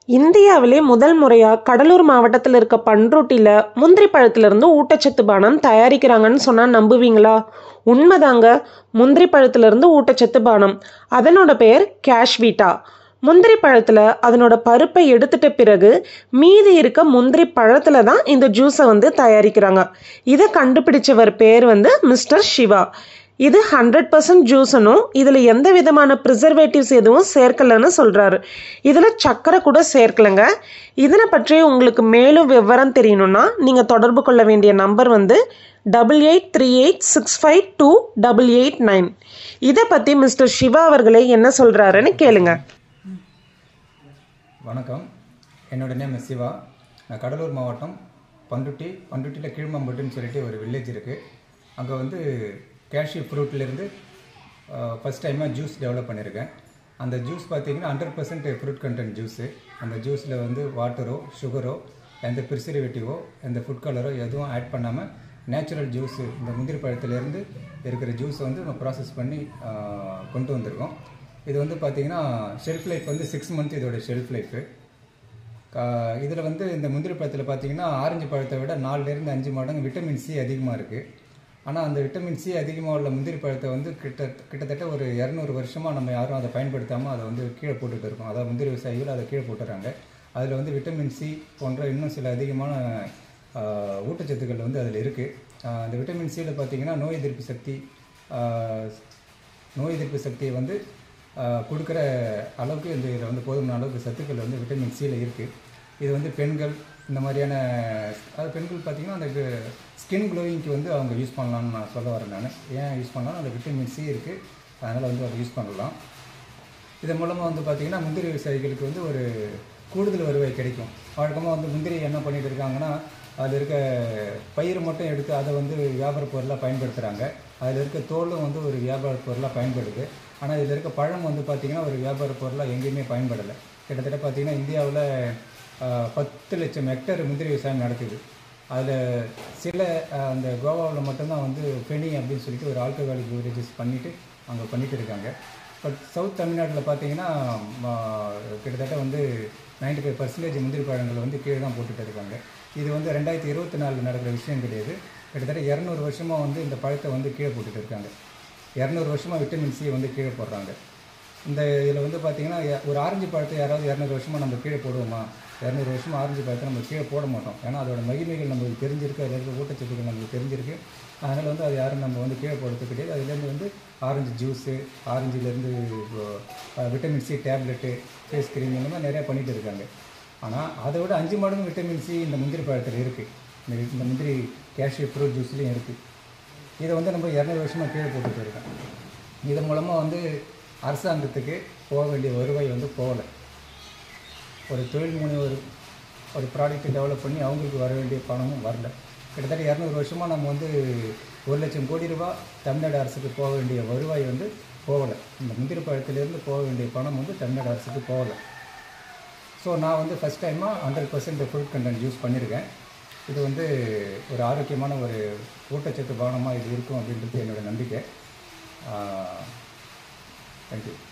இந்தியாவிலே முதல் முறையா கடலூர் மாவட்டத்தில் இருக்க பண்ருட்டியில் முந்திரி பழத்திலிருந்து ஊட்டச்சத்து பானம் தயாரிக்கிறாங்கன்னு சொன்னா நம்புவீங்களா உண்மைதாங்க முந்திரி பழத்திலிருந்து ஊட்டச்சத்து பானம் அதனோட பெயர் கேஷ்வீட்டா முந்திரி பழத்தில் அதனோட பருப்பை எடுத்துட்ட பிறகு மீதி இருக்க முந்திரி பழத்தில் தான் இந்த ஜூஸை வந்து தயாரிக்கிறாங்க இதை கண்டுபிடிச்சவர் பேர் வந்து மிஸ்டர் சிவா இது ஹண்ட்ரட் பர்சன்ட் ஜூஸ்னும் இதில் எந்த விதமான ப்ரிசர்வேட்டிவ்ஸ் எதுவும் சேர்க்கலன்னு சொல்கிறாரு இதில் சர்க்கரை கூட சேர்க்கலைங்க இதனை பற்றி உங்களுக்கு மேலும் விவரம் தெரியணும்னா நீங்கள் தொடர்பு கொள்ள வேண்டிய நம்பர் வந்து double eight three eight six five two double eight nine இதை பற்றி மிஸ்டர் சிவா அவர்களே என்ன சொல்கிறாருன்னு கேளுங்க வணக்கம் என்னோட நேம் எஸ் சிவா நான் கடலூர் மாவட்டம் பண்ருட்டி பண்ருட்டியில் கீழ்மம்பட்டுன்னு சொல்லிட்டு ஒரு வில்லேஜ் இருக்குது அங்கே வந்து கேஷ்யூ ஃப்ரூட்லேருந்து ஃபஸ்ட் டைமாக ஜூஸ் டெவலப் பண்ணியிருக்கேன் அந்த ஜூஸ் பார்த்தீங்கன்னா hundred percent fruit content juice அந்த ஜூஸில் வந்து வாட்டரோ சுகரோ எந்த ப்ரிசர்வேட்டிவோ எந்த ஃபுட் கலரோ எதுவும் ஆட் பண்ணாமல் நேச்சுரல் ஜூஸு இந்த முந்திரி பழத்துலேருந்து இருக்கிற ஜூஸை வந்து நம்ம ப்ராசஸ் பண்ணி ஆஹ், கொண்டு வந்திருக்கோம் இது வந்து பார்த்தீங்கன்னா ஷெல்ஃப் லைஃப் வந்து சிக்ஸ் மந்த் இதோட ஷெல்ஃப் லைஃபு இதில் வந்து இந்த முந்திரி பழத்தில் பார்த்தீங்கன்னா ஆரஞ்சு பழத்தை விட நாலுலேருந்து அஞ்சு மடங்கு விட்டமின் சி அதிகமாக இருக்குது ஆனால் அந்த விட்டமின் சி அதிகமாக உள்ள முந்திரி பழத்தை வந்து கிட்ட கிட்டத்தட்ட ஒரு இரநூறு வருஷமாக நம்ம யாரும் அதை பயன்படுத்தாமல் அதை வந்து கீழே போட்டுட்டு இருக்கோம் அதாவது முந்திரி விவசாயிகள் அதை கீழே போட்டுறாங்க அதில் வந்து விட்டமின் சி போன்ற இன்னும் சில அதிகமான ஆஹ், ஊட்டச்சத்துக்கள் வந்து அதில் இருக்குது அந்த விட்டமின் சியில் பார்த்தீங்கன்னா நோய் எதிர்ப்பு சக்தி ஆஹ், நோய் எதிர்ப்பு சக்தியை வந்து ஆஹ், கொடுக்குற அளவுக்கு இந்த இதில் வந்து போதுமான அளவுக்கு சத்துக்கள் வந்து விட்டமின் சியில் இருக்குது இது வந்து பெண்கள் இந்த மாதிரியான அது பெண்கள் பார்த்திங்கன்னா அந்த ஸ்கின் க்ளோயிங்க்கு வந்து அவங்க யூஸ் பண்ணலாம்னு நான் சொல்ல வரேன் நான் ஏன் யூஸ் பண்ணலாம் அந்த விட்டமின் சி இருக்குது அதனால் வந்து அதை யூஸ் பண்ணலாம் இதன் மூலமாக வந்து பார்த்திங்கன்னா முந்திரி விவசாயிகளுக்கு வந்து ஒரு கூடுதல் வருவாய் கிடைக்கும் வழக்கமாக வந்து முந்திரி என்ன பண்ணிட்டு இருக்காங்கன்னா அதில் இருக்க பயிர் மட்டும் எடுத்து அதை வந்து வியாபார பொருளாக பயன்படுத்துகிறாங்க அதில் இருக்க தோலும் வந்து ஒரு வியாபார பொருளாக பயன்படுது ஆனால் இதில் இருக்க பழம் வந்து பார்த்திங்கன்னா ஒரு வியாபார பொருளாக எங்கேயுமே பயன்படலை கிட்டத்தட்ட பார்த்திங்கன்னா இந்தியாவில் பத்து லட்சம் ஹெக்டேர் முந்திரி விவசாயம் நடக்குது அதில் சில ஆஹ், அந்த கோவாவில் மட்டும்தான் வந்து ஃபெனி அப்படின்னு சொல்லிட்டு ஒரு ஆல்கஹாலிக் பெவரேஜஸ் பண்ணிவிட்டு அங்கே பண்ணிட்டு இருக்காங்க பட் சவுத் தமிழ்நாட்டில் பார்த்தீங்கன்னா ம, கிட்டத்தட்ட வந்து 95% ஃபைவ் பர்சன்டேஜ் முந்திரி பழங்கள் வந்து கீழே தான் போட்டுட்டு இருக்காங்க இது வந்து ரெண்டாயிரத்தி இருபத்தி நாலில் நடக்கிற விஷயம் கிடையாது கிட்டத்தட்ட இரநூறு வருஷமாக வந்து இந்த பழத்தை வந்து கீழே போட்டுட்டு இருக்காங்க இரநூறு வருஷமாக விட்டமின் சி வந்து கீழே போடுறாங்க இந்த இதில் வந்து பார்த்தீங்கன்னா எ- ஒரு ஆரஞ்சு பழத்தை யாராவது இரநூறு வருஷமாக நம்ம கீழே போடுவோமா இரநூறு வருஷமாக ஆரஞ்சு பழத்தை நம்ம கீழே போட மாட்டோம் ஏன்னா அதோட மகிமைகள் நம்மளுக்கு தெரிஞ்சிருக்கு அதில் இருக்க ஊட்டச்சத்துக்கள் நம்மளுக்கு தெரிஞ்சிருக்கு அதனால் வந்து அது யாரும் நம்ம வந்து கீழே போடுறது கிடையாது அதுலேருந்து வந்து ஆரஞ்சு ஜூஸு ஆரஞ்சுலேருந்து vitamin C tablet face cream இந்த மாதிரி நிறையா பண்ணிட்டு இருக்காங்க ஆனால் அதை விட அஞ்சு மடங்கு விட்டமின் சி இந்த முந்திரி பழத்தில் இருக்குது இந்த இந்த முந்திரி கேஷ்யூ ஃப்ரூட் ஜூஸ்லேயும் இருக்குது இதை வந்து நம்ம இரநூறு வருஷமாக கீழே போட்டுட்டு இருக்கோம் இதன் மூலமாக வந்து அரசாங்கத்துக்கு போக வேண்டிய வருவாய் வந்து போகலை ஒரு தொழில் முனைவர் ஒரு ப்ராடக்ட் டெவலப் பண்ணி அவங்களுக்கு வர வேண்டிய பணமும் வரல கிட்டத்தட்ட இரநூறு வருஷமாக நம்ம வந்து ஒரு லட்சம் கோடி ரூபாய் தமிழ்நாடு அரசுக்கு போக வேண்டிய வருவாய் வந்து போகலை இந்த முந்திரி பழத்திலேருந்து போக வேண்டிய பணம் வந்து தமிழ்நாடு அரசுக்கு போகலை ஸோ நான் வந்து ஃபஸ்ட் டைமாக hundred percent food content use பண்ணியிருக்கேன் இது வந்து ஒரு ஆரோக்கியமான ஒரு ஊட்டச்சத்து பானமாக இது இருக்கும் அப்படின்றது என்னோட நம்பிக்கை தேங்க்யூ